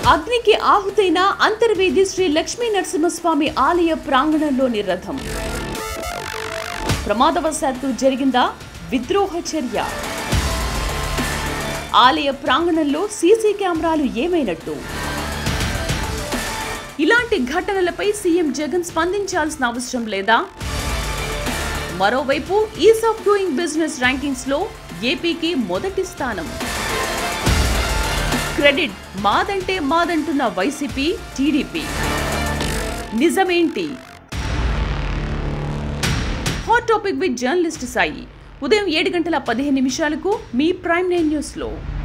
అగ్నికి ఆహుతైన అంతర్వేది శ్రీ లక్ష్మీ నరసింహస్వామి ఆలయ ప్రాంగణంలోని రథం ప్రమాదవశాత్తు జరిగిందా విద్రోహ చర్య ఆలయ ప్రాంగణంలో సీసీ కెమెరాలు ఏమైనట్టు ఇలాంటి ఘటనలపై సీఎం జగన్ స్పందించాల్సిన అవసరం లేదా మరోవైపు ease of doing business rankings లో ఏపీకి మొదటి స్థానం క్రెడిట్ మాదంటే మాదంటున్న వైసీపీ టీడీపీ నిజమేంటి hot topic with journalist Sai ఉదయం ఏడు గంటల పదిహేను నిమిషాలకు మీ ప్రైమ్ నైన్ న్యూస్లో